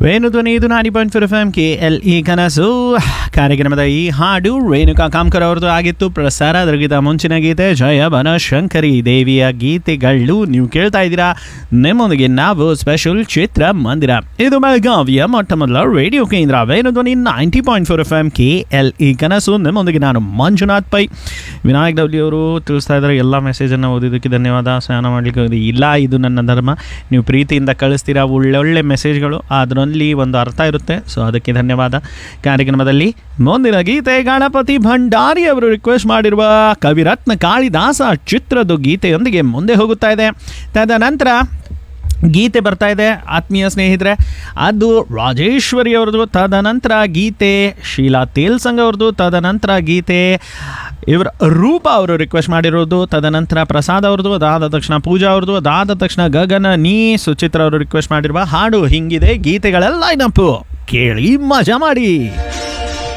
ವೇಣುಧ್ವನಿ ಇದು ನಾಡಿ point four F M K L E ಕನಸು ಕಾರ್ಯಕ್ರಮದ ಈ ಹಾಡು ರೇಣುಕಾ ಕಾಮ್ಕರ್ ಅವ್ರದ್ದು ಆಗಿತ್ತು ಪ್ರಸಾರ ಅದರಿಗಿಂತ ಮುಂಚಿನ ಗೀತೆ ಜಯ ಬನಶಂಕರಿ ದೇವಿಯ ಗೀತೆಗಳು ನೀವು ಕೇಳ್ತಾ ಇದ್ದೀರಾ ನಿಮ್ಮೊಂದಿಗೆ ನಾವು ಸ್ಪೆಷಲ್ ಚಿತ್ರ ಮಂದಿರ ಇದು ಬೆಳಗಾವಿಯ ಮೊಟ್ಟ ಮೊದಲ ರೇಡಿಯೋ ಕೇಂದ್ರ Venudhwani ninety point four F M K L E ಕನಸು ನಿಮ್ಮೊಂದಿಗೆ ನಾನು ಮಂಜುನಾಥ್ ಪೈ ವಿನಾಯಕ್ ಡಬ್ಲ್ಯೂ ಅವರು ತಿಳಿಸ್ತಾ ಇದ್ದಾರೆ ಎಲ್ಲ ಮೆಸೇಜನ್ನು ಓದಿದ್ದಕ್ಕೆ ಧನ್ಯವಾದ ಸ್ನಾನ ಮಾಡಲಿಕ್ಕೆ ಹೋಗಿದೆ ಇಲ್ಲ ಇದು ನನ್ನ ಧರ್ಮ ನೀವು ಪ್ರೀತಿಯಿಂದ ಕಳಿಸ್ತೀರಾ ಒಳ್ಳೊಳ್ಳೆ ಮೆಸೇಜ್ಗಳು ಅದರಲ್ಲಿ ಒಂದು ಅರ್ಥ ಇರುತ್ತೆ ಸೊ ಅದಕ್ಕೆ ಧನ್ಯವಾದ ಕಾರ್ಯಕ್ರಮದಲ್ಲಿ ಮುಂದಿನ ಗೀತೆ ಗಣಪತಿ ಭಂಡಾರಿ ಅವರು ರಿಕ್ವೆಸ್ಟ್ ಮಾಡಿರುವ ಕವಿರತ್ನ ಕಾಳಿದಾಸ ಚಿತ್ರದ ಗೀತೆಯೊಂದಿಗೆ ಮುಂದೆ ಹೋಗುತ್ತಾ ಇದೆ ತದನಂತರ ಗೀತೆ ಬರ್ತಾ ಇದೆ ಆತ್ಮೀಯ ಸ್ನೇಹಿತರೆ ಅದು ರಾಜೇಶ್ವರಿ ಅವ್ರದ್ದು ತದನಂತರ ಗೀತೆ ಶೀಲಾ ತೇಲ್ಸಂಗ್ ಅವ್ರದ್ದು ತದನಂತರ ಗೀತೆ ಇವರ ರೂಪ ಅವರು ರಿಕ್ವೆಸ್ಟ್ ಮಾಡಿರೋದು ತದನಂತರ ಪ್ರಸಾದ್ ಅವ್ರದ್ದು ಅದಾದ ತಕ್ಷಣ ಪೂಜಾ ಅವ್ರದ್ದು ಅದಾದ ತಕ್ಷಣ ಗಗನ ನೀ ಸುಚಿತ್ರ ಅವರು ರಿಕ್ವೆಸ್ಟ್ ಮಾಡಿರುವ ಹಾಡು ಹಿಂಗಿದೆ ಗೀತೆಗಳೆಲ್ಲ ನೆನಪು ಕೇಳಿ ಮಜಾ ಮಾಡಿ